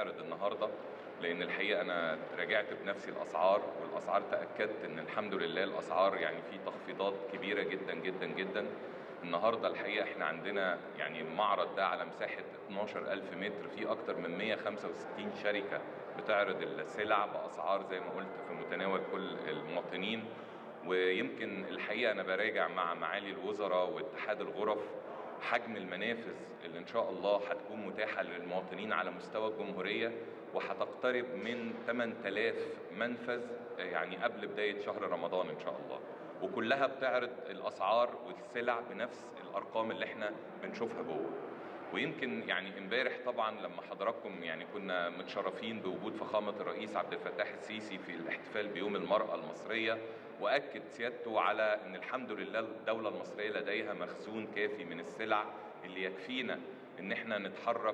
بتعرض النهارده لان الحقيقه انا راجعت بنفسي الاسعار والاسعار تاكدت ان الحمد لله الاسعار يعني في تخفيضات كبيره جدا جدا جدا النهارده الحقيقه احنا عندنا يعني المعرض ده على مساحه 12000 متر في اكتر من 165 شركه بتعرض السلع باسعار زي ما قلت في متناول كل المواطنين ويمكن الحقيقه انا براجع مع معالي الوزراء واتحاد الغرف حجم المنافذ اللي ان شاء الله هتكون متاحه للمواطنين على مستوى الجمهوريه وهتقترب من 8000 منفذ يعني قبل بدايه شهر رمضان ان شاء الله وكلها بتعرض الاسعار والسلع بنفس الارقام اللي احنا بنشوفها جوه ويمكن يعني امبارح طبعا لما حضراتكم يعني كنا متشرفين بوجود فخامه الرئيس عبد الفتاح السيسي في الاحتفال بيوم المراه المصريه واكد سيادته على ان الحمد لله الدوله المصريه لديها مخزون كافي من السلع اللي يكفينا ان احنا نتحرك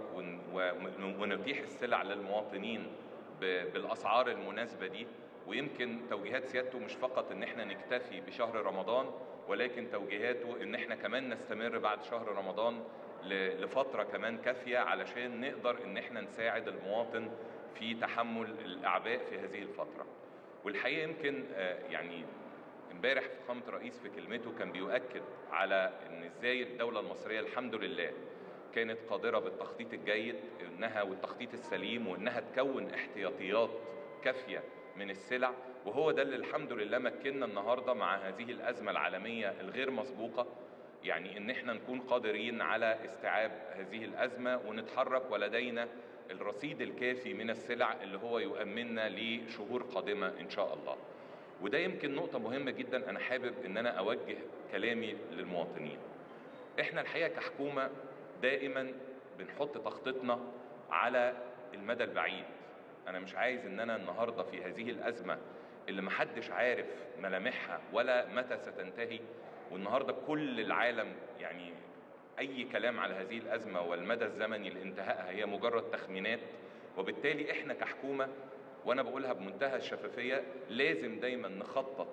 ونتيح السلع للمواطنين بالاسعار المناسبه دي ويمكن توجيهات سيادته مش فقط ان احنا نكتفي بشهر رمضان ولكن توجيهاته ان احنا كمان نستمر بعد شهر رمضان لفتره كمان كافيه علشان نقدر ان احنا نساعد المواطن في تحمل الاعباء في هذه الفتره. والحقيقه يمكن يعني امبارح فخامه الرئيس في كلمته كان بيؤكد على ان ازاي الدوله المصريه الحمد لله كانت قادره بالتخطيط الجيد انها والتخطيط السليم وانها تكون احتياطيات كافيه من السلع وهو ده اللي الحمد لله مكننا النهارده مع هذه الازمه العالميه الغير مسبوقه يعني ان احنا نكون قادرين على استيعاب هذه الازمه ونتحرك ولدينا الرصيد الكافي من السلع اللي هو يؤمننا لشهور قادمه ان شاء الله. وده يمكن نقطه مهمه جدا انا حابب ان انا اوجه كلامي للمواطنين. احنا الحقيقه كحكومه دائما بنحط تخطيطنا على المدى البعيد. انا مش عايز ان انا النهارده في هذه الازمه اللي محدش عارف ملامحها ولا متى ستنتهي والنهارده كل العالم يعني اي كلام على هذه الازمه والمدى الزمني لانتهائها هي مجرد تخمينات وبالتالي احنا كحكومه وانا بقولها بمنتهى الشفافيه لازم دايما نخطط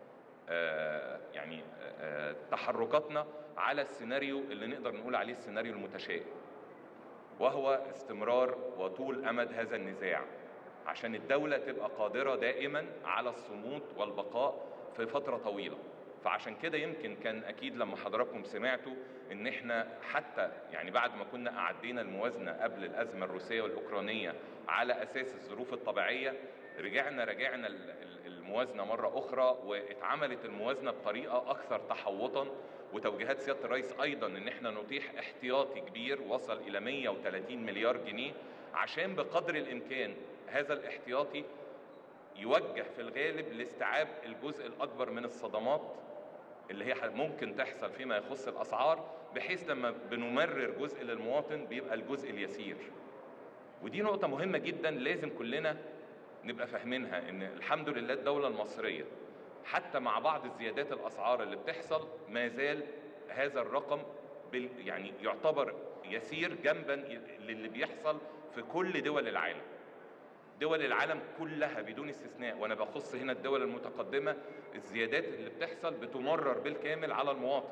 آه يعني آه تحركاتنا على السيناريو اللي نقدر نقول عليه السيناريو المتشائم وهو استمرار وطول امد هذا النزاع عشان الدوله تبقى قادره دائما على الصمود والبقاء في فتره طويله فعشان كده يمكن كان اكيد لما حضراتكم سمعتوا ان احنا حتى يعني بعد ما كنا اعدينا الموازنه قبل الازمه الروسيه والاوكرانيه على اساس الظروف الطبيعيه رجعنا رجعنا الموازنه مره اخرى واتعملت الموازنه بطريقه اكثر تحوطا وتوجيهات سياده الرئيس ايضا ان احنا نتيح احتياطي كبير وصل الى 130 مليار جنيه عشان بقدر الامكان هذا الاحتياطي يوجه في الغالب لاستيعاب الجزء الاكبر من الصدمات اللي هي ممكن تحصل فيما يخص الاسعار بحيث لما بنمرر جزء للمواطن بيبقى الجزء اليسير ودي نقطة مهمة جدا لازم كلنا نبقى فاهمينها ان الحمد لله الدولة المصرية حتى مع بعض الزيادات الاسعار اللي بتحصل ما زال هذا الرقم يعني يعتبر يسير جنبا للي بيحصل في كل دول العالم دول العالم كلها بدون استثناء وانا بخص هنا الدول المتقدمه الزيادات اللي بتحصل بتمرر بالكامل على المواطن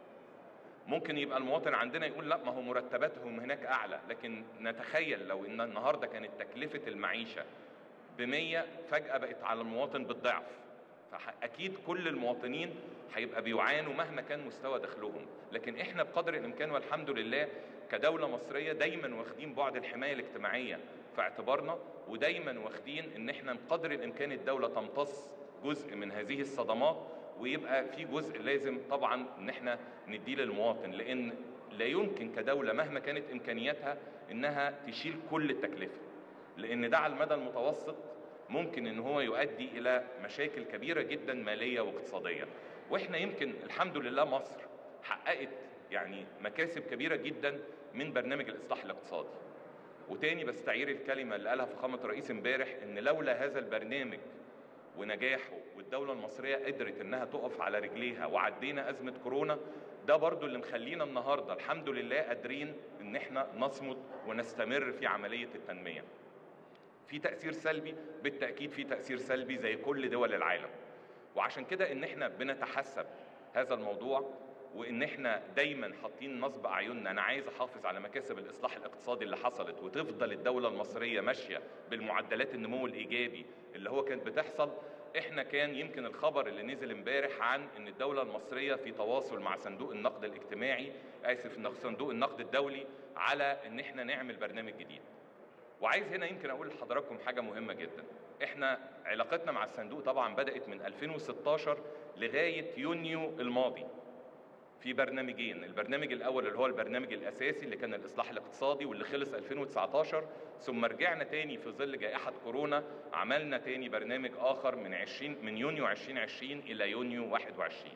ممكن يبقى المواطن عندنا يقول لا ما هو مرتباتهم هناك اعلى لكن نتخيل لو ان النهارده كانت تكلفه المعيشه ب 100 فجاه بقت على المواطن بالضعف فاكيد كل المواطنين هيبقى بيعانوا مهما كان مستوى دخلهم لكن احنا بقدر الامكان والحمد لله كدوله مصريه دايما واخدين بعد الحمايه الاجتماعيه في اعتبارنا ودايما واخدين ان احنا بقدر الامكان الدوله تمتص جزء من هذه الصدمات ويبقى في جزء لازم طبعا ان احنا نديه للمواطن لان لا يمكن كدوله مهما كانت امكانياتها انها تشيل كل التكلفه لان ده على المدى المتوسط ممكن ان هو يؤدي الى مشاكل كبيره جدا ماليه واقتصاديه واحنا يمكن الحمد لله مصر حققت يعني مكاسب كبيره جدا من برنامج الاصلاح الاقتصادي وتاني بستعير الكلمه اللي قالها فخامه الرئيس امبارح ان لولا هذا البرنامج ونجاحه والدوله المصريه قدرت انها تقف على رجليها وعدينا ازمه كورونا ده برضو اللي مخلينا النهارده الحمد لله قادرين ان احنا نصمد ونستمر في عمليه التنميه في تاثير سلبي بالتاكيد في تاثير سلبي زي كل دول العالم وعشان كده ان احنا بنتحسب هذا الموضوع وان احنا دايما حاطين نصب اعيننا انا عايز احافظ على مكاسب الاصلاح الاقتصادي اللي حصلت وتفضل الدوله المصريه ماشيه بالمعدلات النمو الايجابي اللي هو كانت بتحصل احنا كان يمكن الخبر اللي نزل امبارح عن ان الدوله المصريه في تواصل مع صندوق النقد الاجتماعي اسف صندوق النقد الدولي على ان احنا نعمل برنامج جديد وعايز هنا يمكن اقول لحضراتكم حاجه مهمه جدا احنا علاقتنا مع الصندوق طبعا بدات من 2016 لغايه يونيو الماضي في برنامجين البرنامج الاول اللي هو البرنامج الاساسي اللي كان الاصلاح الاقتصادي واللي خلص 2019 ثم رجعنا تاني في ظل جائحه كورونا عملنا تاني برنامج اخر من 20 من يونيو 2020 الى يونيو 21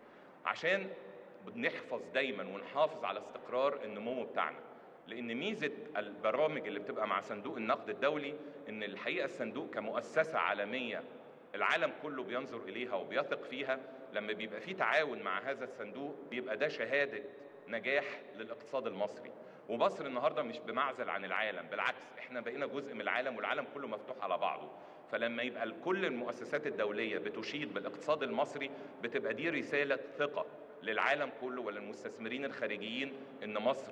عشان بنحفظ دايما ونحافظ على استقرار النمو بتاعنا لان ميزه البرامج اللي بتبقى مع صندوق النقد الدولي ان الحقيقه الصندوق كمؤسسه عالميه العالم كله بينظر اليها وبيثق فيها لما بيبقى في تعاون مع هذا الصندوق بيبقى ده شهاده نجاح للاقتصاد المصري ومصر النهارده مش بمعزل عن العالم بالعكس احنا بقينا جزء من العالم والعالم كله مفتوح على بعضه فلما يبقى كل المؤسسات الدوليه بتشيد بالاقتصاد المصري بتبقى دي رساله ثقه للعالم كله وللمستثمرين الخارجيين ان مصر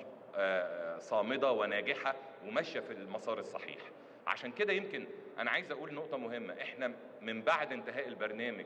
صامده وناجحه وماشيه في المسار الصحيح عشان كده يمكن انا عايز اقول نقطه مهمه احنا من بعد انتهاء البرنامج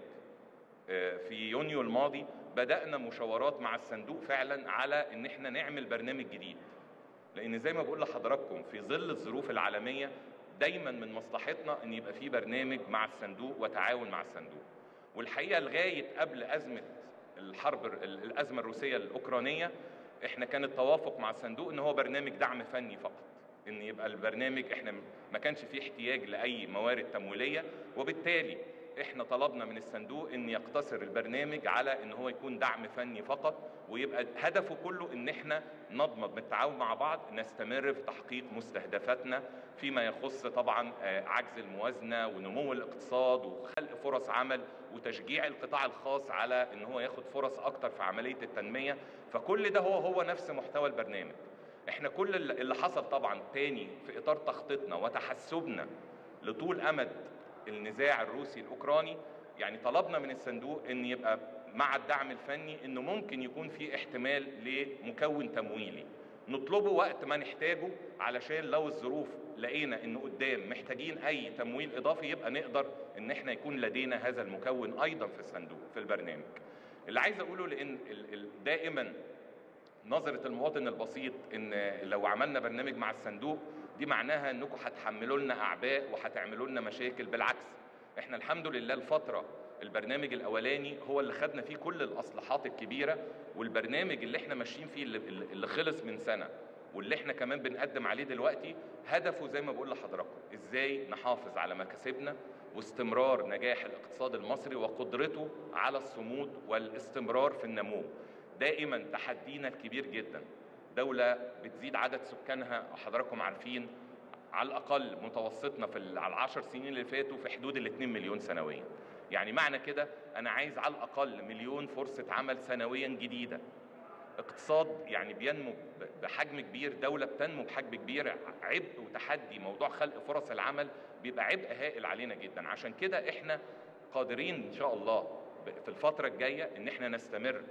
في يونيو الماضي بدانا مشاورات مع الصندوق فعلا على ان احنا نعمل برنامج جديد لان زي ما بقول لحضراتكم في ظل الظروف العالميه دايما من مصلحتنا ان يبقى في برنامج مع الصندوق وتعاون مع الصندوق والحقيقه لغايه قبل ازمه الحرب الازمه الروسيه الاوكرانيه احنا كان التوافق مع الصندوق ان هو برنامج دعم فني فقط ان يبقى البرنامج احنا ما كانش فيه احتياج لاي موارد تمويليه وبالتالي احنا طلبنا من الصندوق ان يقتصر البرنامج على ان هو يكون دعم فني فقط ويبقى هدفه كله ان احنا نضمن بالتعاون مع بعض نستمر في تحقيق مستهدفاتنا فيما يخص طبعا عجز الموازنه ونمو الاقتصاد وخلق فرص عمل وتشجيع القطاع الخاص على ان هو ياخد فرص اكتر في عمليه التنميه فكل ده هو هو نفس محتوى البرنامج احنا كل اللي حصل طبعا تاني في اطار تخطيطنا وتحسبنا لطول امد النزاع الروسي الاوكراني يعني طلبنا من الصندوق ان يبقى مع الدعم الفني انه ممكن يكون في احتمال لمكون تمويلي نطلبه وقت ما نحتاجه علشان لو الظروف لقينا ان قدام محتاجين اي تمويل اضافي يبقى نقدر ان احنا يكون لدينا هذا المكون ايضا في الصندوق في البرنامج اللي عايز اقوله لان دائما نظرة المواطن البسيط ان لو عملنا برنامج مع الصندوق دي معناها انكم هتحملوا لنا اعباء وهتعملوا لنا مشاكل بالعكس احنا الحمد لله الفترة البرنامج الاولاني هو اللي خدنا فيه كل الاصلاحات الكبيرة والبرنامج اللي احنا ماشيين فيه اللي, اللي خلص من سنة واللي احنا كمان بنقدم عليه دلوقتي هدفه زي ما بقول لحضراتكم ازاي نحافظ على مكاسبنا واستمرار نجاح الاقتصاد المصري وقدرته على الصمود والاستمرار في النمو دائما تحدينا الكبير جدا دولة بتزيد عدد سكانها حضراتكم عارفين على الأقل متوسطنا في على العشر سنين اللي فاتوا في حدود ال 2 مليون سنويا يعني معنى كده أنا عايز على الأقل مليون فرصة عمل سنويا جديدة اقتصاد يعني بينمو بحجم كبير دولة بتنمو بحجم كبير عبء وتحدي موضوع خلق فرص العمل بيبقى عبء هائل علينا جدا عشان كده احنا قادرين ان شاء الله في الفترة الجاية ان احنا نستمر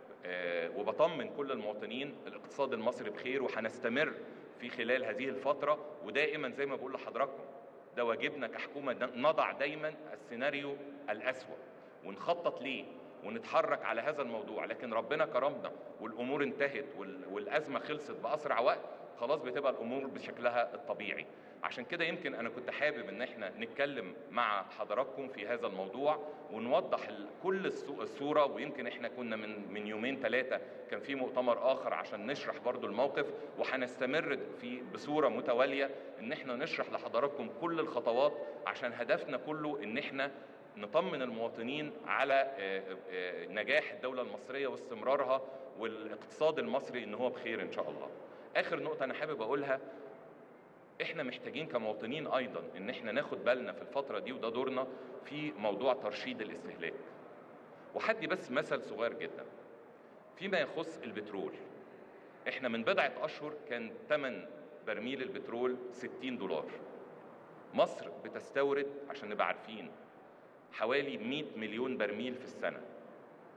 وبطمن كل المواطنين الاقتصاد المصري بخير وهنستمر في خلال هذه الفترة ودائما زي ما بقول لحضراتكم ده واجبنا كحكومة نضع دايما السيناريو الأسوأ ونخطط ليه ونتحرك على هذا الموضوع لكن ربنا كرمنا والأمور انتهت والأزمة خلصت بأسرع وقت خلاص بتبقى الأمور بشكلها الطبيعي عشان كده يمكن أنا كنت حابب إن احنا نتكلم مع حضراتكم في هذا الموضوع ونوضح كل الصورة ويمكن احنا كنا من من يومين ثلاثة كان في مؤتمر آخر عشان نشرح برضو الموقف وهنستمر في بصورة متوالية إن احنا نشرح لحضراتكم كل الخطوات عشان هدفنا كله إن احنا نطمن المواطنين على نجاح الدولة المصرية واستمرارها والاقتصاد المصري إن هو بخير إن شاء الله. آخر نقطة أنا حابب أقولها احنا محتاجين كمواطنين ايضا ان احنا ناخد بالنا في الفتره دي وده دورنا في موضوع ترشيد الاستهلاك وحدي بس مثل صغير جدا فيما يخص البترول احنا من بضعه اشهر كان ثمن برميل البترول 60 دولار مصر بتستورد عشان نبقى عارفين حوالي 100 مليون برميل في السنه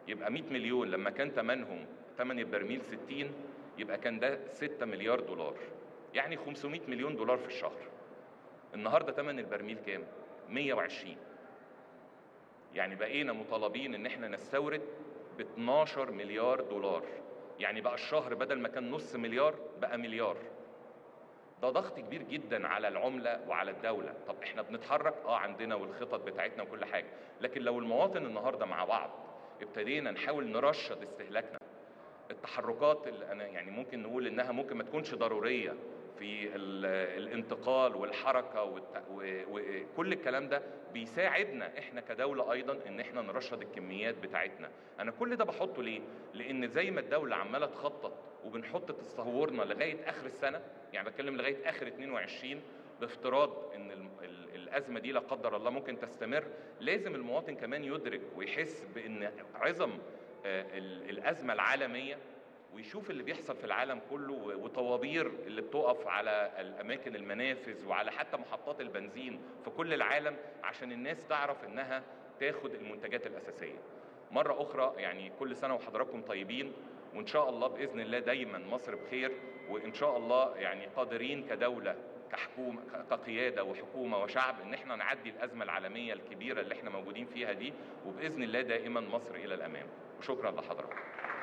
يبقى 100 مليون لما كان ثمنهم ثمن البرميل 60 يبقى كان ده 6 مليار دولار يعني 500 مليون دولار في الشهر النهارده ثمن البرميل كام 120 يعني بقينا مطالبين ان احنا نستورد ب 12 مليار دولار يعني بقى الشهر بدل ما كان نص مليار بقى مليار ده ضغط كبير جدا على العملة وعلى الدولة طب احنا بنتحرك اه عندنا والخطط بتاعتنا وكل حاجة لكن لو المواطن النهاردة مع بعض ابتدينا نحاول نرشد استهلاكنا التحركات اللي انا يعني ممكن نقول انها ممكن ما تكونش ضرورية في الانتقال والحركة وكل الكلام ده بيساعدنا احنا كدولة ايضا ان احنا نرشد الكميات بتاعتنا انا كل ده بحطه ليه لان زي ما الدولة عمالة تخطط وبنحط تصورنا لغاية اخر السنة يعني بتكلم لغاية اخر 22 بافتراض ان الازمه دي لا قدر الله ممكن تستمر لازم المواطن كمان يدرك ويحس بان عظم الازمه العالميه ويشوف اللي بيحصل في العالم كله وطوابير اللي بتقف على الاماكن المنافذ وعلى حتى محطات البنزين في كل العالم عشان الناس تعرف انها تاخد المنتجات الاساسيه. مره اخرى يعني كل سنه وحضراتكم طيبين وان شاء الله باذن الله دايما مصر بخير وان شاء الله يعني قادرين كدوله كحكومه كقياده وحكومه وشعب ان احنا نعدي الازمه العالميه الكبيره اللي احنا موجودين فيها دي وباذن الله دائما مصر الى الامام وشكرا لحضراتكم